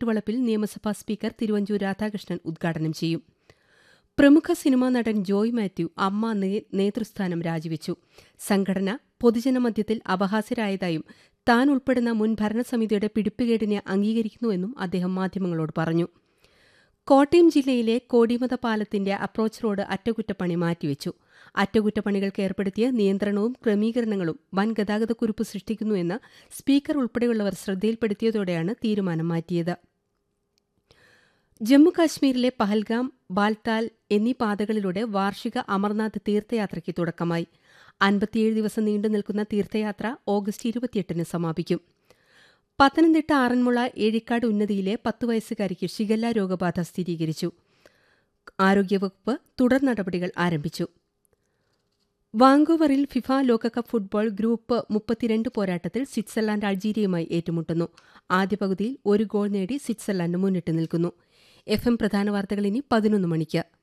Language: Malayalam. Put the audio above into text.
വീട്ടുവളപ്പിൽ നിയമസഭാ സ്പീക്കർ തിരുവഞ്ചൂർ രാധാകൃഷ്ണൻ ഉദ്ഘാടനം ചെയ്യും പ്രമുഖ സിനിമാ നടൻ ജോയ് മാത്യു അമ്മ നേ- നേതൃസ്ഥാനം രാജിവെച്ചു സംഘടന പൊതുജനമധ്യത്തിൽ അപഹാസ്യരായതായും താൻ ഉൾപ്പെടുന്ന മുൻ ഭരണസമിതിയുടെ പിടിപ്പുകേടിനെ അംഗീകരിക്കുന്നുവെന്നും അദ്ദേഹം മാധ്യമങ്ങളോട് പറഞ്ഞു കോട്ടയം ജില്ലയിലെ കോടിമത പാലത്തിന്റെ അപ്രോച്ച് റോഡ് അറ്റകുറ്റപ്പണി മാറ്റിവെച്ചു അറ്റകുറ്റപ്പണികൾക്ക് ഏർപ്പെടുത്തിയ നിയന്ത്രണവും ക്രമീകരണങ്ങളും വൻ ഗതാഗതക്കുരുപ്പ് സൃഷ്ടിക്കുന്നുവെന്ന് സ്പീക്കർ ഉൾപ്പെടെയുള്ളവർ ശ്രദ്ധയിൽപ്പെടുത്തിയതോടെയാണ് തീരുമാനം മാറ്റിയത് ജമ്മുകാശ്മീരിലെ പഹൽഗാം ബാൽതാൽ എന്നീ പാതകളിലൂടെ വാർഷിക അമർനാഥ് തീർത്ഥയാത്രയ്ക്ക് തുടക്കമായി അൻപത്തിയേഴ് ദിവസം നീണ്ടു നിൽക്കുന്ന തീർത്ഥയാത്ര ഓഗസ്റ്റ് ഇരുപത്തിയെട്ടിന് സമാപിക്കും പത്തനംതിട്ട ആറന്മുള ഏഴിക്കാട് ഉന്നതിയിലെ പത്തു വയസ്സുകാരിക്ക് ഷിഗല്ല രോഗബാധ സ്ഥിരീകരിച്ചു ആരോഗ്യവകുപ്പ് തുടർ നടപടികൾ ആരംഭിച്ചു വാങ്കോവറിൽ ഫിഫ ലോകകപ്പ് ഫുട്ബോൾ ഗ്രൂപ്പ് മുപ്പത്തിരണ്ട് പോരാട്ടത്തിൽ സ്വിറ്റ്സർലാൻഡ് അൾജീരിയയുമായി ഏറ്റുമുട്ടുന്നു ആദ്യ പകുതിയിൽ ഒരു ഗോൾ നേടി സ്വിറ്റ്സർലാൻഡ് മുന്നിട്ട് നിൽക്കുന്നു എഫ് എം പ്രധാന വാർത്തകൾ ഇനി പതിനൊന്ന് മണിക്ക്